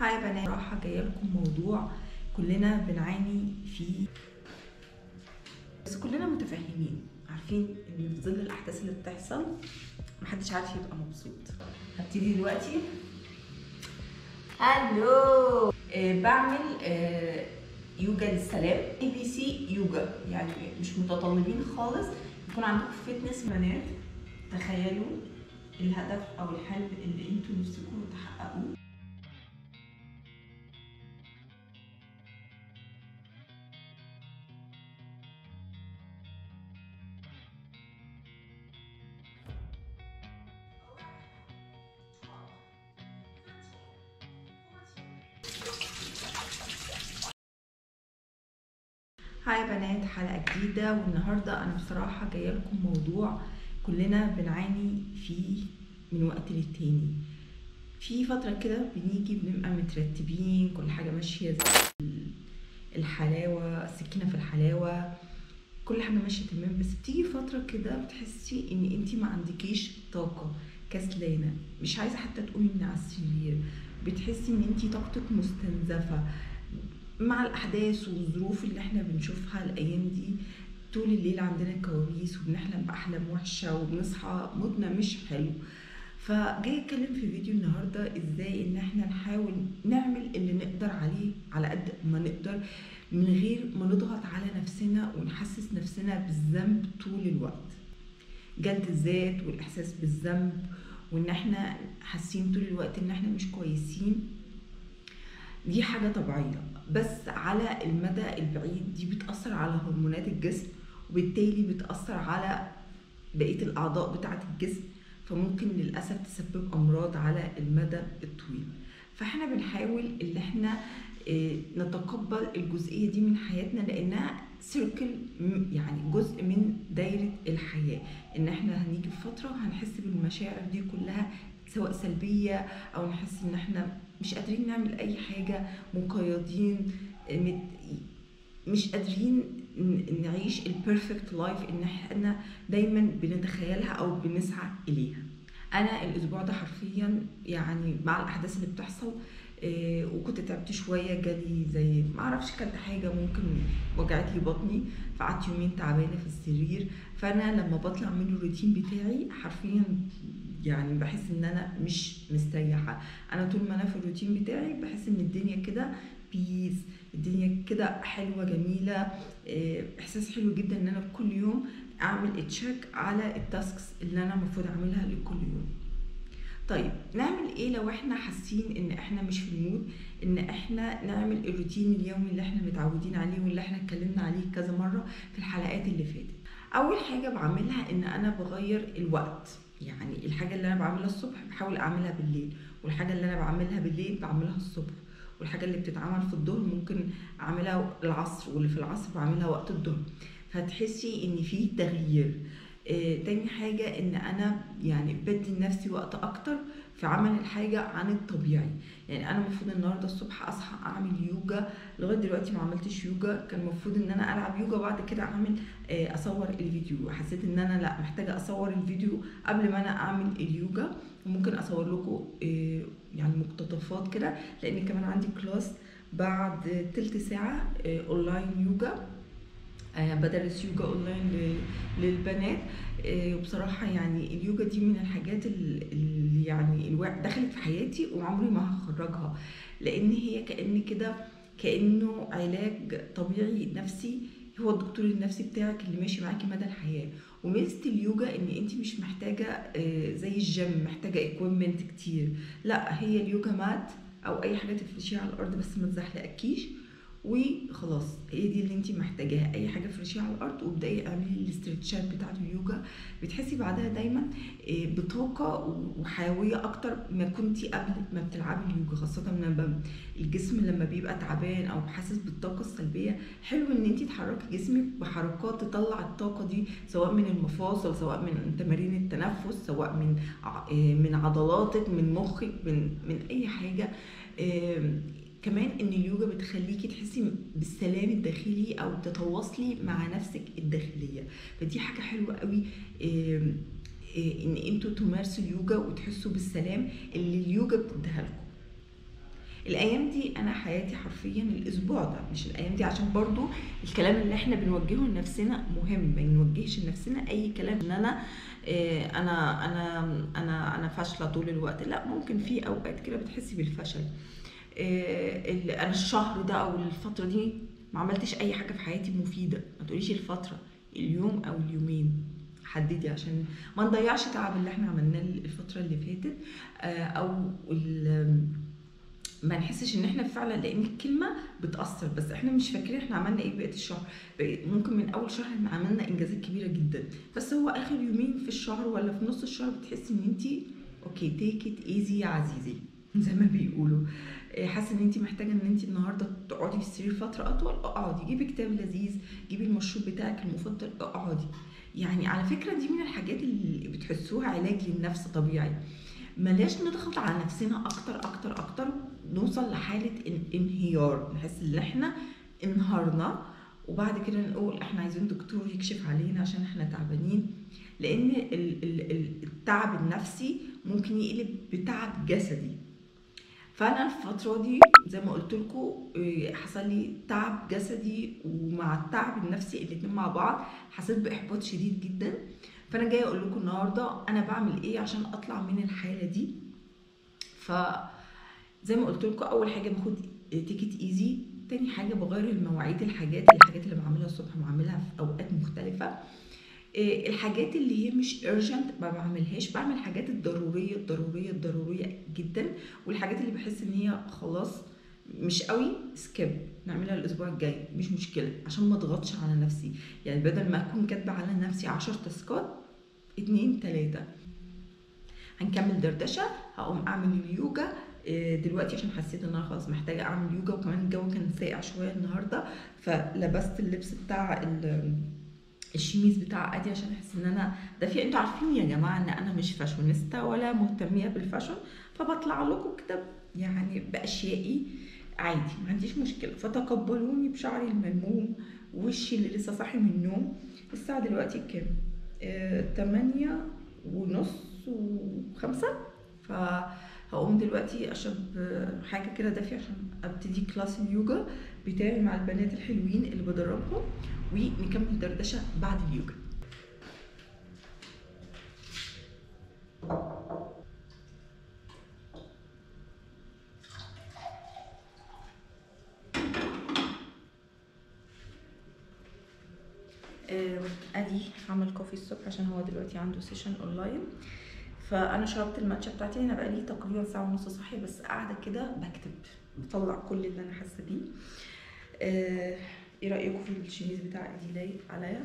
هاي يا بنات راح جايه لكم موضوع كلنا بنعاني فيه بس كلنا متفاهمين عارفين ان في ظل الاحداث اللي بتحصل محدش عارف يبقى مبسوط هبتدي دلوقتي الو آه بعمل آه يوجا للسلام اي بي سي يوجا يعني مش متطلبين خالص يكون عندكم فتنس بنات تخيلوا الهدف او الحلم اللي انتوا نفسكم تحققوه هاي يا بنات حلقة جديدة والنهاردة أنا بصراحة جاية لكم موضوع كلنا بنعاني فيه من وقت للتاني في فترة كده بنيجي بنبقى مترتبين كل حاجة ماشية زي الحلاوة السكينة في الحلاوة كل حاجة ماشية تمام بس بتيجي فترة كده بتحسي ان انتي ما عندكيش طاقة كسلانة مش عايزة حتى تقومي من على السرير بتحسي ان انتي طاقتك مستنزفة مع الاحداث والظروف اللي احنا بنشوفها الايام دي طول الليل عندنا كوابيس وبنحلم باحلام وحشه وبنصحى مودنا مش حلو فجاي اتكلم في فيديو النهارده ازاي ان احنا نحاول نعمل اللي نقدر عليه على قد ما نقدر من غير ما نضغط على نفسنا ونحسس نفسنا بالذنب طول الوقت جلد الذات والاحساس بالذنب وان احنا حاسين طول الوقت ان احنا مش كويسين دي حاجه طبيعيه بس على المدى البعيد دي بتأثر على هرمونات الجسم وبالتالي بتأثر على بقية الأعضاء بتاعة الجسم فممكن للأسف تسبب أمراض على المدى الطويل فاحنا بنحاول ان احنا نتقبل الجزئية دي من حياتنا لأنها سيركل يعني جزء من دايرة الحياة ان احنا هنيجي في فترة هنحس بالمشاعر دي كلها سواء سلبية أو نحس إن احنا مش قادرين نعمل أي حاجة مقيدين مش قادرين نعيش البيرفكت لايف إن احنا دايما بنتخيلها أو بنسعى إليها أنا الأسبوع ده حرفيا يعني مع الأحداث اللي بتحصل إيه وكنت تعبت شويه جالي زي ما اعرفش كانت حاجه ممكن وجعت لي بطني فقعدت يومين تعبانه في السرير فانا لما بطلع من الروتين بتاعي حرفيا يعني بحس ان انا مش مستريحه انا طول ما انا في الروتين بتاعي بحس ان الدنيا كده بيس الدنيا كده حلوه جميله إيه احساس حلو جدا ان انا كل يوم اعمل تشيك على التاسكس اللي انا المفروض اعملها لكل يوم طيب نعمل ايه لو احنا حاسين ان احنا مش في المود ان احنا نعمل الروتين اليومي اللي احنا متعودين عليه واللي احنا اتكلمنا عليه كذا مره في الحلقات اللي فاتت اول حاجه بعملها ان انا بغير الوقت يعني الحاجه اللي انا بعملها الصبح بحاول اعملها بالليل والحاجه اللي انا بعملها بالليل بعملها الصبح والحاجه اللي بتتعمل في الظهر ممكن اعملها العصر واللي في العصر بعملها وقت الظهر فتحسي ان في تغيير آه، تاني حاجة ان انا يعني بدي لنفسي وقت اكتر في عمل الحاجة عن الطبيعي يعني انا المفروض النهاردة الصبح اصحى اعمل يوجا لغاية دلوقتي ما عملتش يوجا كان المفروض ان انا العب يوجا بعد كده اعمل آه، اصور الفيديو حسيت ان انا لا محتاجة اصور الفيديو قبل ما انا اعمل اليوجا وممكن اصور لكم آه، يعني مقتطفات كده لان كمان عندي كلاس بعد تلت ساعة اونلاين يوجا بدرس يوجا اونلاين للبنات وبصراحة يعني اليوجا دي من الحاجات اللي يعني الواحد دخلت في حياتي وعمري ما هخرجها لان هي كأن كده كأنه علاج طبيعي نفسي هو الدكتور النفسي بتاعك اللي ماشي معاكي مدى الحياة وميزة اليوجا ان انت مش محتاجة زي الجيم محتاجة اكويبمنت كتير لا هي اليوجا مات او اي حاجة تفرشيها على الارض بس ما تزحلقكيش وخلاص هي دي اللي انت محتاجاها اي حاجه فرشيها على الارض وابداي اعملي الاسترتشات بتاعه اليوجا بتحسي بعدها دايما بطاقه وحيويه اكتر ما كنتي قبل ما بتلعبي اليوجا خاصه لما الجسم لما بيبقى تعبان او حاسس بالطاقه السلبيه حلو ان انت تحركي جسمك بحركات تطلع الطاقه دي سواء من المفاصل سواء من تمارين التنفس سواء من من عضلاتك من مخك من من اي حاجه كمان ان اليوجا بتخليكي تحسي بالسلام الداخلي او تتواصلي مع نفسك الداخليه فدي حاجه حلوه قوي ان انتوا تمارسوا اليوجا وتحسوا بالسلام اللي اليوجا بتديها لكم الايام دي انا حياتي حرفيا الاسبوع ده مش الايام دي عشان برضو الكلام اللي احنا بنوجهه لنفسنا مهم ما نوجهش لنفسنا اي كلام ان انا إيه انا انا انا انا فاشله طول الوقت لا ممكن في اوقات كده بتحسي بالفشل إيه ال- انا الشهر ده او الفتره دي ما عملتش اي حاجه في حياتي مفيده ما تقوليش الفتره اليوم او اليومين حددي عشان ما نضيعش تعب اللي احنا عملناه الفتره اللي فاتت آه، او ال- ما نحسش ان احنا فعلا لان الكلمه بتاثر بس احنا مش فاكرين احنا عملنا ايه بقيه الشهر بقيت- ممكن من اول شهر احنا عملنا انجازات كبيره جدا بس هو اخر يومين في الشهر ولا في نص الشهر بتحسي ان انت اوكي تيك ات ايزي يا عزيزي زي ما بيقولوا إيه، حاسه ان انت محتاجه ان انت النهارده تقعدي في السرير فتره اطول اقعدي جيبي كتاب لذيذ جيبي المشروب بتاعك المفضل اقعدي يعني على فكره دي من الحاجات اللي بتحسوها علاج للنفس طبيعي بلاش نضغط على نفسنا اكتر اكتر اكتر نوصل لحاله ان- انهيار نحس ان احنا انهارنا وبعد كده نقول احنا عايزين دكتور يكشف علينا عشان احنا تعبانين لان ال- ال- ال- التعب النفسي ممكن يقلب بتعب جسدي فانا الفتره دي زي ما قلت لكم حصل لي تعب جسدي ومع التعب النفسي الاتنين مع بعض حسيت باحباط شديد جدا فانا جايه اقول لكم النهارده انا بعمل ايه عشان اطلع من الحاله دي ف زي ما قلت لكم اول حاجه باخد تيكت ايزي تاني حاجه بغير المواعيد الحاجات الحاجات اللي بعملها الصبح بعملها في اوقات مختلفه إيه، الحاجات اللي هي مش urgent ما بعملهاش بعمل الحاجات الضروريه الضروريه الضروريه جدا والحاجات اللي بحس ان هي خلاص مش قوي سكيب نعملها الاسبوع الجاي مش مشكله عشان ما اضغطش على نفسي يعني بدل ما اكون كاتبه على نفسي 10 تاسكات اتنين تلاته هنكمل دردشه هقوم اعمل اليوجا إيه، دلوقتي عشان حسيت ان انا خلاص محتاجه اعمل يوجا وكمان الجو كان ساقع شويه النهارده فلبست اللبس بتاع ال- الشميز بتاع ادي عشان احس ان انا دافيه انتوا عارفين يا جماعه ان انا مش فاشونيستا ولا مهتميه بالفاشون فبطلع لكم كده يعني باشيائي عادي ما عنديش مشكله فتقبلوني بشعري الملموم وشي اللي لسه صاحي من النوم الساعه دلوقتي كام آه، تمانية ونص وخمسة فهقوم دلوقتي اشرب آه، حاجه كده دافيه عشان ابتدي كلاس اليوجا بتاعي مع البنات الحلوين اللي بدربهم ونكمل دردشه بعد اليوجا آه، ادي عمل كوفي الصبح عشان هو دلوقتي عنده سيشن اونلاين فانا شربت الماتشا بتاعتي انا بقالي تقريبا ساعه ونص صاحيه بس قاعده كده بكتب بطلع كل اللي انا حاسه بيه آه، ايه رايكم في الشميز بتاع ايدي لايق عليا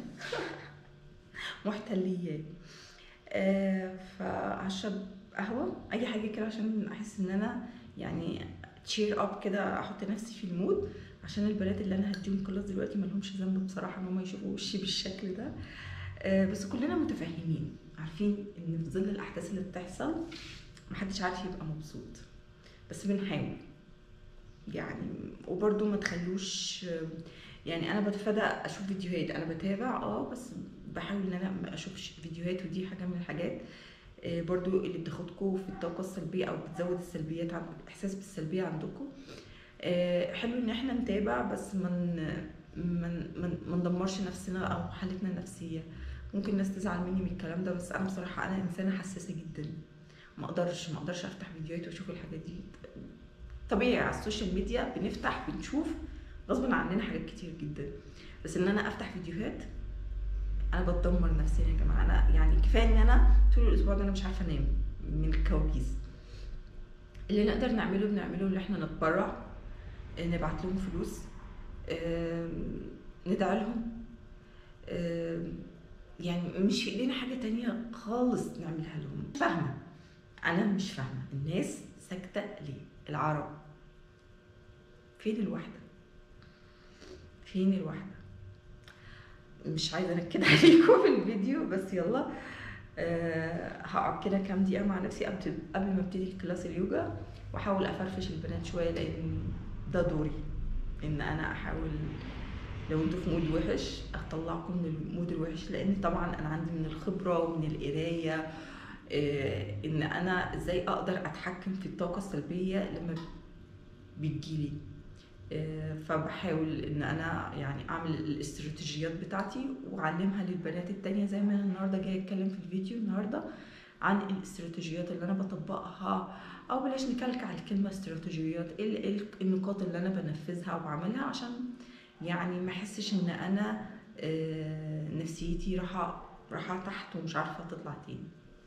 محتليات آه، فهشرب قهوه اي حاجه كده عشان احس ان انا يعني تشير اب كده احط نفسي في المود عشان البنات اللي انا هديهم كلاس دلوقتي مالهمش ذنب بصراحه ان هم يشوفوا وشي بالشكل ده آه، بس كلنا متفاهمين عارفين ان في ظل الاحداث اللي بتحصل محدش عارف يبقى مبسوط بس بنحاول يعني وبرده ما تخلوش يعني انا بتفادى اشوف فيديوهات انا بتابع اه بس بحاول ان انا ما اشوفش فيديوهات ودي حاجه من الحاجات آه، برضو اللي بتاخدكم في الطاقه السلبيه او بتزود السلبيات عند احساس بالسلبيه عندكم آه، حلو ان احنا نتابع بس من من من ما ندمرش نفسنا او حالتنا النفسيه ممكن الناس تزعل مني من الكلام ده بس انا بصراحه انا انسانه حساسه جدا ما اقدرش ما اقدرش افتح فيديوهات واشوف الحاجات دي طبيعي على السوشيال ميديا بنفتح بنشوف غصب عننا حاجات كتير جدا بس ان انا افتح فيديوهات انا بتدمر نفسيا يا جماعه انا يعني كفايه ان انا طول الاسبوع ده انا مش عارفه انام من الكوابيس اللي نقدر نعمله بنعمله اللي احنا نتبرع نبعت لهم فلوس آم، ندعي لهم آم، يعني مش في ايدينا حاجه تانية خالص نعملها لهم مش فاهمه انا مش فاهمه الناس ساكته ليه العرب فين الوحده فين الوحده مش عايزه انكد عليكم في الفيديو بس يلا أه هقعد كده كام دقيقه مع نفسي قبل قبل ما ابتدي كلاس اليوجا واحاول افرفش البنات شويه لان ده دوري ان انا احاول لو انتوا في مود وحش اطلعكم من المود الوحش لان طبعا انا عندي من الخبره ومن القرايه آه، ان انا ازاي اقدر اتحكم في الطاقه السلبيه لما بتجيلي آه، فبحاول ان انا يعني اعمل الاستراتيجيات بتاعتي واعلمها للبنات التانية زي ما أنا النهارده جايه اتكلم في الفيديو النهارده عن الاستراتيجيات اللي انا بطبقها او بلاش نكلكع الكلمه استراتيجيات ايه ال- إيه النقاط اللي انا بنفذها وبعملها عشان يعني ما احسش ان انا آه، نفسيتي رايحه رايحه تحت ومش عارفه تطلع تاني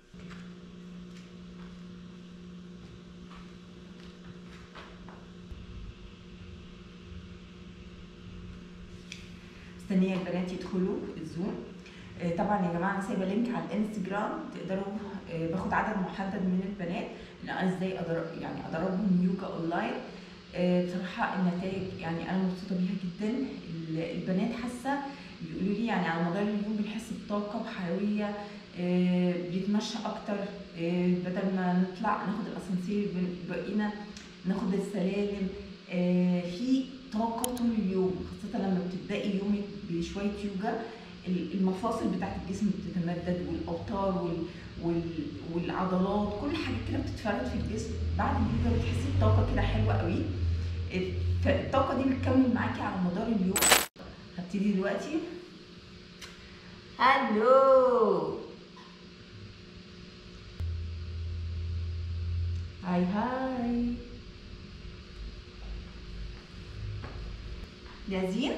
مستنيه البنات يدخلوا الزوم آه، طبعا يا جماعه انا سايبه لينك على الانستجرام تقدروا آه، باخد عدد محدد من البنات ان انا ازاي أدر... يعني ادربهم يوجا اونلاين آه، بصراحه النتائج يعني انا مبسوطه بيها جدا ال- البنات حاسه بيقولوا لي يعني على مدار اليوم بنحس بطاقه وحيويه آه، بيتمشى اكتر آه، بدل ما نطلع ناخد الاسانسير بن- بقينا ناخد السلالم آه، في طاقه طول اليوم خاصه لما بتبداي يومك بشويه يوجا ال- المفاصل بتاعت الجسم بتتمدد والاوتار وال... وال... والعضلات كل حاجه كده بتتفرد في الجسم بعد اليوجا بتحسي بطاقه كده حلوه قوي فالطاقه دي بتكمل معاكي على مدار اليوم هبتدي دلوقتي هلو هاي هاي جاهزين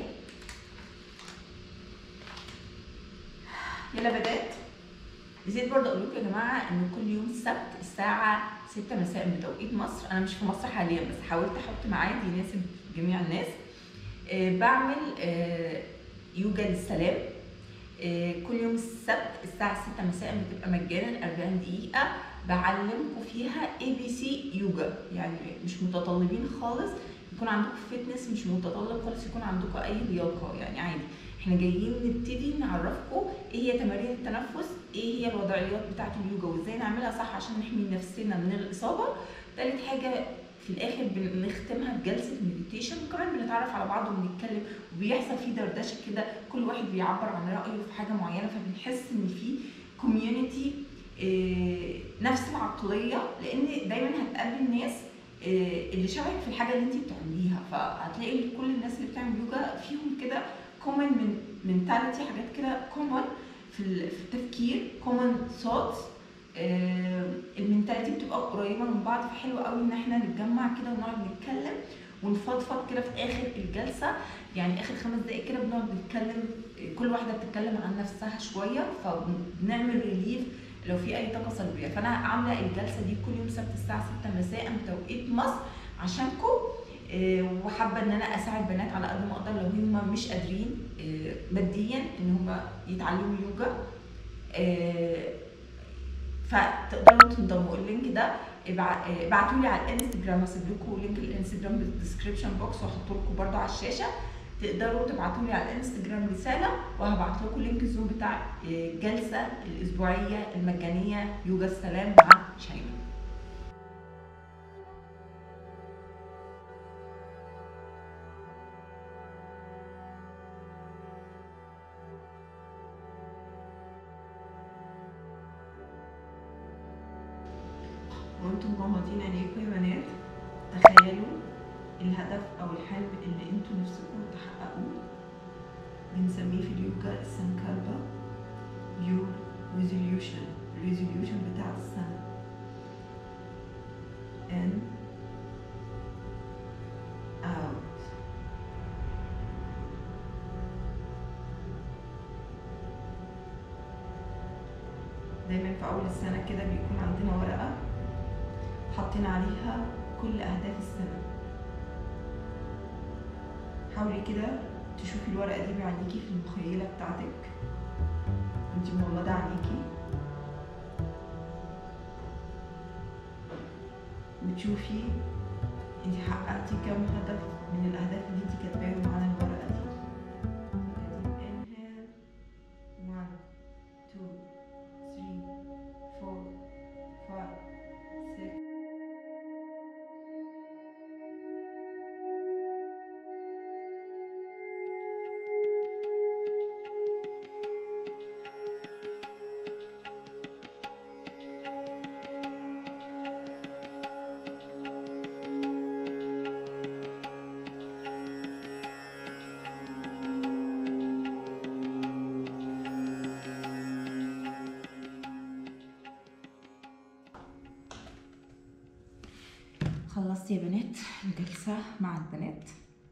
يلا بدات نسيت برضه اقول لكم يا جماعه ان كل يوم السبت الساعه 6 مساء بتوقيت مصر انا مش في مصر حاليا بس حاولت احط ميعاد يناسب جميع الناس آه، بعمل آه، يوجا للسلام آه، كل يوم السبت الساعة 6 مساء بتبقى مجانا 40 دقيقة بعلمكم فيها اي بي سي يوجا يعني مش متطلبين خالص يكون عندكم فتنس مش متطلب خالص يكون عندكم اي لياقة يعني عادي احنا جايين نبتدي نعرفكم ايه هي تمارين التنفس ايه هي الوضعيات بتاعة اليوجا وازاي نعملها صح عشان نحمي نفسنا من الاصابة تالت حاجة في الاخر بنختمها بجلسه مديتيشن وكمان بنتعرف على بعض وبنتكلم وبيحصل في دردشه كده كل واحد بيعبر عن رايه في حاجه معينه فبنحس ان في كوميونتي نفس العقليه لان دايما هتقابل ناس آه، اللي شبهك في الحاجه اللي انت بتعمليها فهتلاقي كل الناس اللي بتعمل يوجا فيهم كده كومن من منتاليتي حاجات كده كومن في ال- في التفكير كومن ثوتس المنتاليتي بتبقى قريبه من بعض فحلو قوي ان احنا نتجمع كده ونقعد نتكلم ونفضفض كده في اخر الجلسه يعني اخر خمس دقائق كده بنقعد نتكلم كل واحده بتتكلم عن نفسها شويه فبنعمل ريليف لو في اي طاقه سلبيه فانا عامله الجلسه دي كل يوم سبت الساعه 6 مساء بتوقيت مصر عشانكم آه، وحابه ان انا اساعد بنات على قد ما اقدر لو هم مش قادرين آه، ماديا ان هم يتعلموا يوجا آه، فتقدروا تنضموا اللينك ده ابعتوا لي على الانستجرام هسيب لكم لينك الانستجرام بالدسكربشن بوكس واحط لكم برده على الشاشه تقدروا تبعتوا لي على الانستجرام رساله وهبعت لكم لينك الزوم بتاع الجلسه الاسبوعيه المجانيه يوجا السلام مع شيماء وانتم مغمضين عينيكم يا بنات تخيلوا الهدف او الحلم اللي انتوا نفسكم تحققوه بنسميه في اليوجا السنكالبا يور ريزوليوشن الريزوليوشن بتاع السنة in out دايما في اول السنة كده بيكون عندنا ورقة حاطين عليها كل اهداف السنة حاولي كده تشوفي الورقة دي بعينيكي في المخيلة بتاعتك وانتي مغمضة عينيكي بتشوفي انتي حققتي كام هدف من الاهداف اللي انتي كاتباهم على الورقة دي inhale one two three four five six خلصت يا بنات الجلسة مع البنات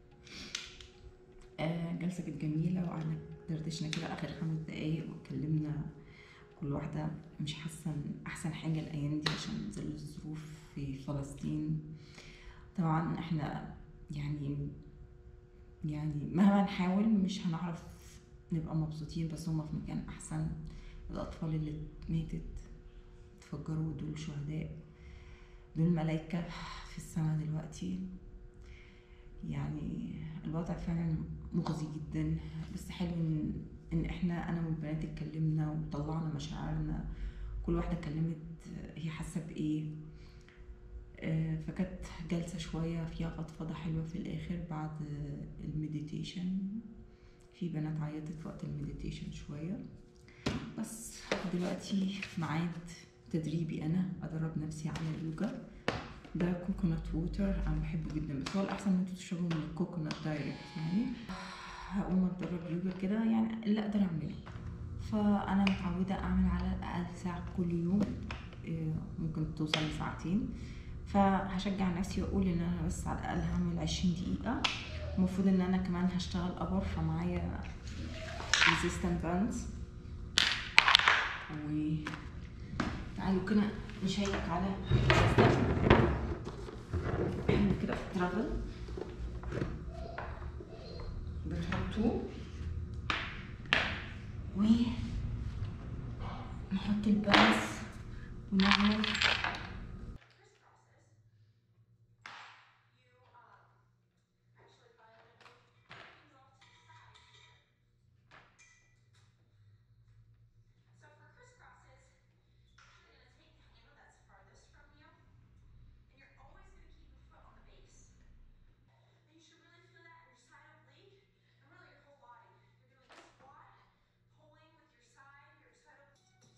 آه، جلسة كانت جميلة وقعدنا دردشنا كده آخر خمس دقايق واتكلمنا كل واحدة مش حاسة إن أحسن حاجة الأيام دي عشان ظل الظروف في فلسطين طبعا احنا يعني يعني مهما نحاول مش هنعرف نبقى مبسوطين بس هما في مكان أحسن الأطفال اللي ماتت اتفجروا دول شهداء دول ملايكة في السماء دلوقتي يعني الوضع فعلا مخزي جدا بس حلو ان ان احنا انا والبنات اتكلمنا وطلعنا مشاعرنا كل واحده اتكلمت هي حاسه بايه آه، فكانت جلسه شويه فيها فضفضه حلوه في الاخر بعد المديتيشن في بنات عيطت في وقت المديتيشن شويه بس دلوقتي ميعاد تدريبي انا ادرب نفسي على اليوجا ده كوكونات ووتر انا بحبه جدا بس هو الاحسن ان انتوا تشربوا من الكوكونات دايركت يعني هقوم اتدرب يوجا كده يعني اللي اقدر اعمله فانا متعوده اعمل على الاقل ساعه كل يوم إيه، ممكن توصل لساعتين فهشجع نفسي واقول ان انا بس على الاقل هعمل عشرين دقيقه المفروض ان انا كمان هشتغل ابر فمعايا resistant bands و تعالوا كده نشيك على احنا كده في الترافل بنحطوه و نحط الباس ونعمل So for crisscrosses, you're going to take the handle that's farthest from you, and you're always going to keep your foot on the base. And you should really feel that in your side oblique, and really your whole body. You're doing a squat, pulling with your side, your side oblique.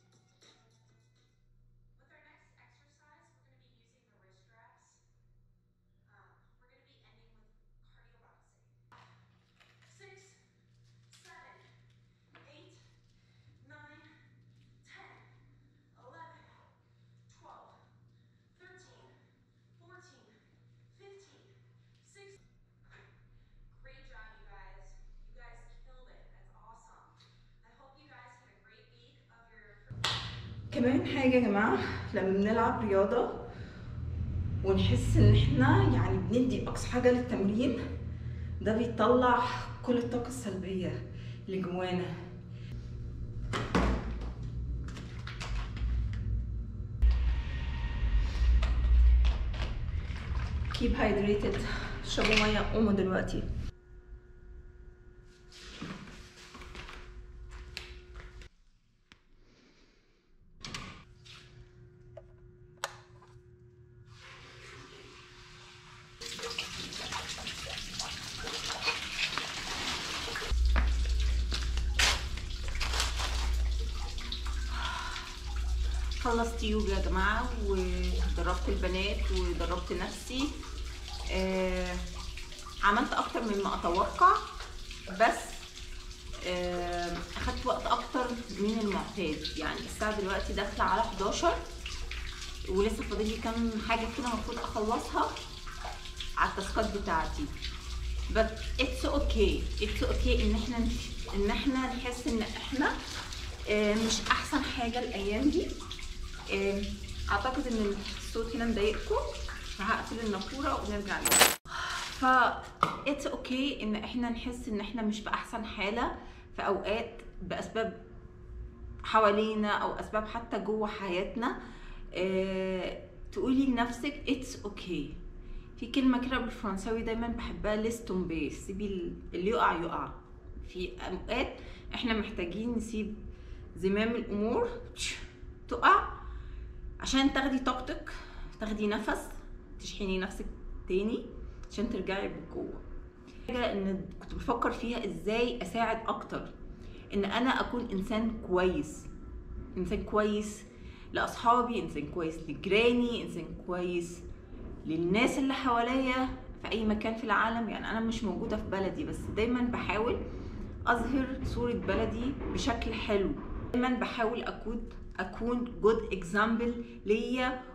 With our next exercise, we're going to be using the wrist wraps. Um, we're going to be ending with cardio boxing. Six, seven, eight, nine, 10, 11, 12, 13, 14, 15, 16. Great job, you guys. You guys killed it. That's awesome. I hope you guys had a great week of your. كمان حاجة يا جماعة لما بنلعب رياضة ونحس ان احنا يعني بندي اقصى حاجة للتمرين ده بيطلع كل الطاقة السلبية اللي جوانا keep hydrated اشربوا مية قوموا دلوقتي خلصت يوجا يا جماعة ودربت البنات ودربت نفسي آه عملت أكتر مما أتوقع بس آه أخدت وقت أكتر من المعتاد يعني الساعة دلوقتي داخلة على 11 ولسه فاضل لي كام حاجة كده المفروض أخلصها على التاسكات بتاعتي بس اتس اوكي اتس اوكي ان احنا ان احنا نحس ان احنا آه، مش احسن حاجه الايام دي آه، اعتقد ان الصوت هنا مضايقكم فهقفل النافوره ونرجع لها ف اتس اوكي ان احنا نحس ان احنا مش باحسن حاله في اوقات باسباب حوالينا او اسباب حتى جوه حياتنا آه، تقولي لنفسك اتس اوكي في كلمه كده بالفرنساوي دايما بحبها ليستون بيس سيبي ال- اللي يقع يقع في اوقات احنا محتاجين نسيب زمام الامور تش- تقع عشان تاخدي طاقتك تاخدي نفس تشحني نفسك تاني عشان ترجعي بقوه حاجه ان كنت بفكر فيها ازاي اساعد اكتر ان انا اكون انسان كويس انسان كويس لاصحابي انسان كويس لجيراني انسان كويس للناس اللي حواليا في اي مكان في العالم يعني انا مش موجوده في بلدي بس دايما بحاول اظهر صوره بلدي بشكل حلو دايما بحاول اكون اكون جود اكزامبل ليا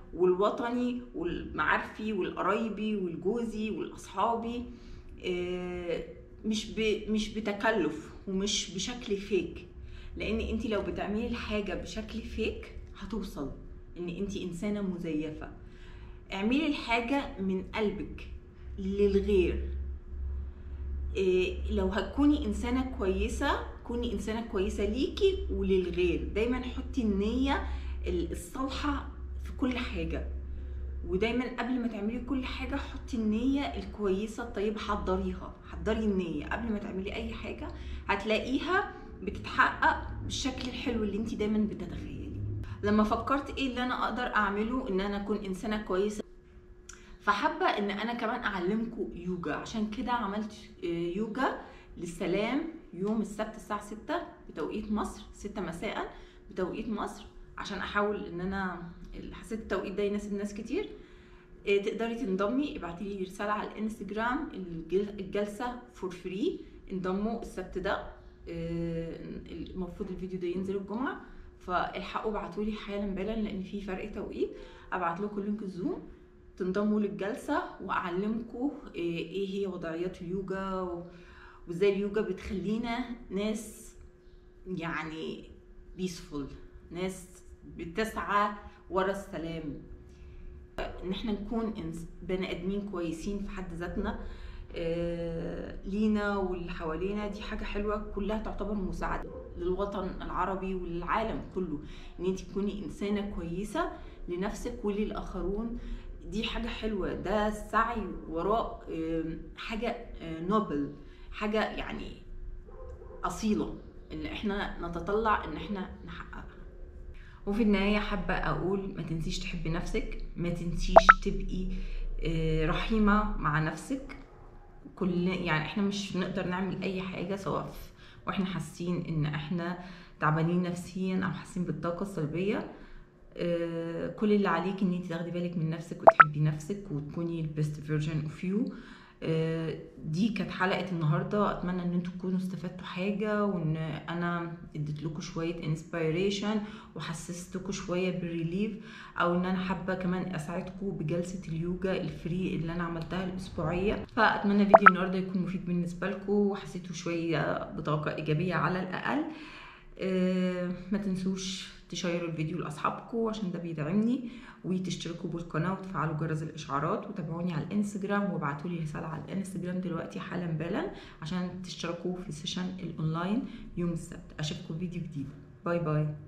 والوطني والمعارفي والقرايبي والجوزي والاصحابي آه، مش ب... مش بتكلف ومش بشكل فيك لان انت لو بتعملي الحاجه بشكل فيك هتوصل ان انت انسانه مزيفه اعملي الحاجه من قلبك للغير إيه لو هتكوني انسانه كويسه كوني انسانه كويسه ليكي وللغير دايما حطي النيه الصالحه في كل حاجه ودايما قبل ما تعملي كل حاجه حطي النيه الكويسه الطيبه حضريها حضري النيه قبل ما تعملي اي حاجه هتلاقيها بتتحقق بالشكل الحلو اللي انت دايما بتتخيليه لما فكرت ايه اللي انا اقدر اعمله ان انا اكون انسانه كويسه فحابه ان انا كمان اعلمكم يوجا عشان كده عملت يوجا للسلام يوم السبت الساعه 6 بتوقيت مصر 6 مساء بتوقيت مصر عشان احاول ان انا حسيت التوقيت ده يناسب ناس كتير تقدري تنضمي ابعتي لي رساله على الانستجرام الجلسه فور فري انضموا السبت ده المفروض الفيديو ده ينزل الجمعه فالحقوا ابعتوا لي حالا بالا لان في فرق توقيت ابعت لكم لينك الزوم تنضموا للجلسه واعلمكم ايه هي وضعيات اليوجا وازاي اليوجا بتخلينا ناس يعني بيسفول ناس بتسعى ورا السلام ان احنا نكون بني ادمين كويسين في حد ذاتنا لينا واللي حوالينا دي حاجه حلوه كلها تعتبر مساعده للوطن العربي وللعالم كله ان انت تكوني انسانه كويسه لنفسك وللاخرون دي حاجه حلوه ده السعي وراء حاجه نوبل حاجه يعني اصيله ان احنا نتطلع ان احنا نحققها وفي النهاية حابة أقول ما تنسيش تحبي نفسك ما تنسيش تبقي رحيمة مع نفسك كل يعني احنا مش نقدر نعمل اي حاجه سواء واحنا حاسين ان احنا تعبانين نفسيا او حاسين بالطاقه السلبيه آه كل اللي عليك ان انت تاخدي بالك من نفسك وتحبي نفسك وتكوني البيست فيرجن اوف يو دي كانت حلقه النهارده اتمنى ان انتم تكونوا استفدتوا حاجه وان انا اديت لكم شويه انسبيريشن وحسستكم شويه بالريليف او ان انا حابه كمان اساعدكم بجلسه اليوجا الفري اللي انا عملتها الاسبوعيه فاتمنى فيديو النهارده يكون مفيد بالنسبه لكم وحسيتوا شويه بطاقه ايجابيه على الاقل أه ما تنسوش تشيروا الفيديو لاصحابكم عشان ده بيدعمني وتشتركوا بالقناه وتفعلوا جرس الاشعارات وتابعوني على الانستجرام وابعتوا لي رساله على الانستجرام دلوقتي حالا بالا عشان تشتركوا في سيشن الاونلاين يوم السبت اشوفكم في فيديو جديد باي باي